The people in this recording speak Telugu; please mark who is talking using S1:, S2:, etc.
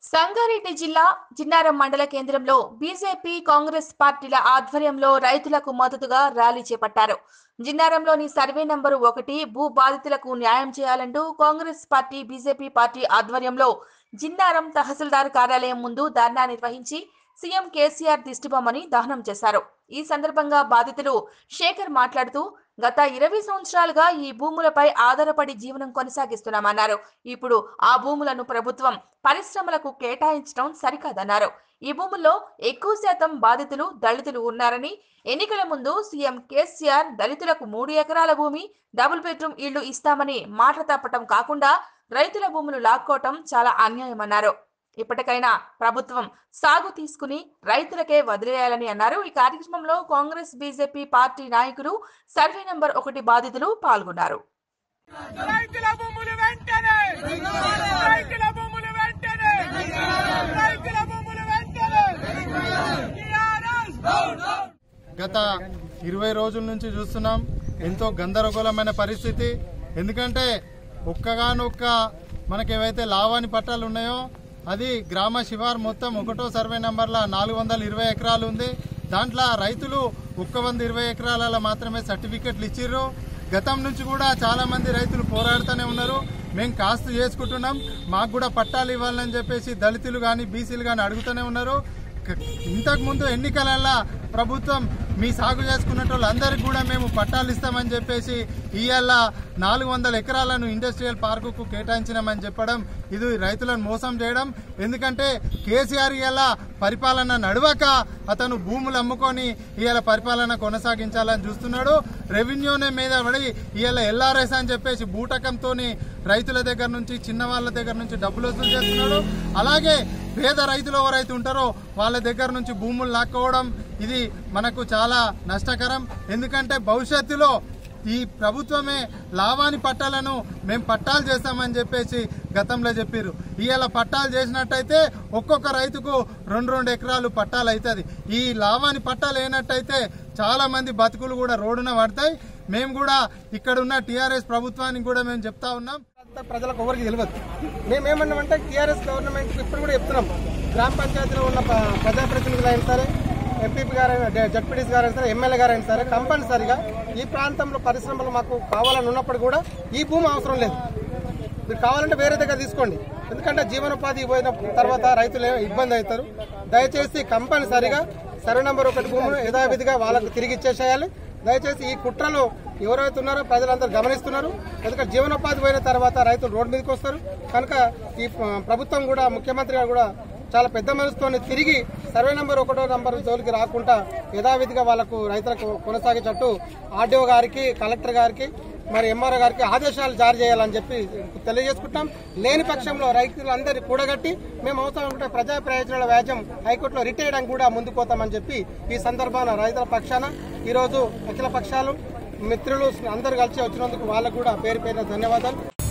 S1: సంగారెడ్డి జిల్లా జిన్నారం మండల కేంద్రంలో బీజేపీ కాంగ్రెస్ పార్టీల ఆధ్వర్యంలో రైతులకు మద్దతుగా ర్యాలీ చేపట్టారు జిన్నారంలోని సర్వే నంబరు ఒకటి భూ బాధితులకు న్యాయం చేయాలంటూ కాంగ్రెస్ పార్టీ బీజేపీ పార్టీ ఆధ్వర్యంలో జిన్నారం తహసీల్దార్ కార్యాలయం ముందు ధర్నా నిర్వహించి సీఎం కేసీఆర్ దిష్టిబొమ్మని దహనం చేశారు ఈ సందర్భంగా బాధితులు శేఖర్ మాట్లాడుతూ గత ఇరవై సంవత్సరాలుగా ఈ భూములపై ఆధారపడి జీవనం కొనసాగిస్తున్నామన్నారు ఇప్పుడు ఆ భూములను ప్రభుత్వం పరిశ్రమలకు కేటాయించడం సరికాదన్నారు ఈ భూముల్లో ఎక్కువ శాతం బాధితులు దళితులు ఉన్నారని ఎన్నికల ముందు సీఎం కేసీఆర్ దళితులకు మూడు ఎకరాల భూమి డబుల్ బెడ్రూమ్ ఇళ్లు ఇస్తామని మాట తప్పటం కాకుండా రైతుల భూములు లాక్కోవటం చాలా అన్యాయమన్నారు ఇప్పటికైనా ప్రభుత్వం సాగు తీసుకుని రైతులకే వదిలేయాలని అన్నారు ఈ కార్యక్రమంలో కాంగ్రెస్ బీజేపీ పార్టీ నాయకులు సర్వే నంబర్ ఒకటి బాధితులు పాల్గొన్నారు
S2: రైతుల భూములు వెంటనే రైతుల భూములు వెంటనే రైతుల భూములు వెంటనే టీఆర్ఎస్
S3: గత ఇరవై రోజుల నుంచి చూస్తున్నాం ఎంతో గందరగోళమైన పరిస్థితి ఎందుకంటే ఒక్కగానొక్క మనకేవైతే లావాని పట్టాలు ఉన్నాయో అది గ్రామ శివార్ మొత్తం ఒకటో సర్వే నంబర్ల నాలుగు వందల ఇరవై ఎకరాలు ఉంది దాంట్లో రైతులు ఒక్క వంద ఇరవై ఎకరాల మాత్రమే సర్టిఫికెట్లు ఇచ్చిర్రు గతం నుంచి కూడా చాలా మంది రైతులు పోరాడుతూనే ఉన్నారు మేము కాస్తు చేసుకుంటున్నాం మాకు కూడా పట్టాలు ఇవ్వాలని చెప్పేసి దళితులు కానీ బీసీలు కానీ అడుగుతూనే ఉన్నారు క- ఇంతకు ముందు ఎన్నికలల్లా ప్రభుత్వం మీ సాగు చేసుకున్న వాళ్ళందరికీ కూడా మేము పట్టాలు ఇస్తామని చెప్పేసి ఇవాళ నాలుగు వందల ఎకరాలను ఇండస్ట్రియల్ పార్కుకు కేటాయించినామని చెప్పడం ఇది రైతులను మోసం చేయడం ఎందుకంటే కేసీఆర్ ఇవాళ పరిపాలన నడవక అతను భూములు అమ్ముకొని ఇవాళ పరిపాలన కొనసాగించాలని చూస్తున్నాడు రెవెన్యూనే మీద పడి ఇవాళ ఎల్ఆర్ఎస్ అని చెప్పేసి బూటకంతో రైతుల దగ్గర నుంచి చిన్న వాళ్ళ దగ్గర నుంచి డబ్బులు వసూలు చేస్తున్నాడు అలాగే పేద రైతులు ఎవరైతే ఉంటారో వాళ్ళ దగ్గర నుంచి భూములు లాక్కోవడం ఇది మనకు చాలా నష్టకరం ఎందుకంటే భవిష్యత్తులో ఈ ప్రభుత్వమే లావాని పట్టాలను మేము పట్టాలు చేస్తామని చెప్పేసి గతంలో చెప్పారు ఇవాళ పట్టాలు చేసినట్టయితే ఒక్కొక్క రైతుకు రెండు రెండు ఎకరాలు పట్టాలు అవుతుంది ఈ లావాని పట్టాలు అయినట్టయితే చాలా మంది బతుకులు కూడా రోడ్డున పడతాయి మేము కూడా ఇక్కడ ఉన్న టీఆర్ఎస్ ప్రభుత్వానికి కూడా మేము చెప్తా ఉన్నాం
S4: అంతా ప్రజలకు ఎవరికి తెలియదు మేమేమన్నామంటే టీఆర్ఎస్ గవర్నమెంట్ ఇప్పుడు కూడా చెప్తున్నాం గ్రామ పంచాయతీలో ఉన్న ప- ప్రజాప్రతినిధులు అయినా సరే ఎంపీపీ గారైనా జడ్పీటీసీ గారైనా సరే ఎమ్మెల్యే గారైనా సరే కంపల్సరిగా ఈ ప్రాంతంలో పరిశ్రమలు మాకు కావాలని ఉన్నప్పుడు కూడా ఈ భూమి అవసరం లేదు మీరు కావాలంటే వేరే దగ్గర తీసుకోండి ఎందుకంటే జీవనోపాధి పోయిన తర్వాత రైతులు ఏమో ఇబ్బంది అవుతారు దయచేసి కంపల్సరిగా సర్వే నెంబర్ ఒకటి భూములు యథావిధిగా వాళ్ళకు తిరిగి ఇచ్చేసేయాలి దయచేసి ఈ కుట్రలు ఎవరైతే ఉన్నారో ప్రజలందరూ గమనిస్తున్నారు ఎందుకంటే జీవనోపాధి పోయిన తర్వాత రైతులు రోడ్డు మీదకి వస్తారు కనుక ఈ ప్ర- ప్రభుత్వం కూడా ముఖ్యమంత్రి గారు కూడా చాలా పెద్ద మనసుతో తిరిగి సర్వే నెంబర్ ఒకటో నంబర్ జోలికి రాకుండా యథావిధిగా వాళ్ళకు రైతులకు కొనసాగేటట్టు ఆర్డీఓ గారికి కలెక్టర్ గారికి మరి ఎంఆర్ఓ గారికి ఆదేశాలు జారీ చేయాలని చెప్పి తెలియజేసుకుంటాం లేని పక్షంలో రైతులందరినీ కూడగట్టి మేము అవసరం ఉంటే ప్రజా ప్రయోజనాల వ్యాజ్యం హైకోర్టులో రిట్ చేయడానికి కూడా ముందుకు పోతామని చెప్పి ఈ సందర్భాన రైతుల పక్షాన ఈరోజు అఖిల పక్షాలు మిత్రులు అందరూ కలిసి వచ్చినందుకు వాళ్ళకు కూడా పేరు పేరున ధన్యవాదాలు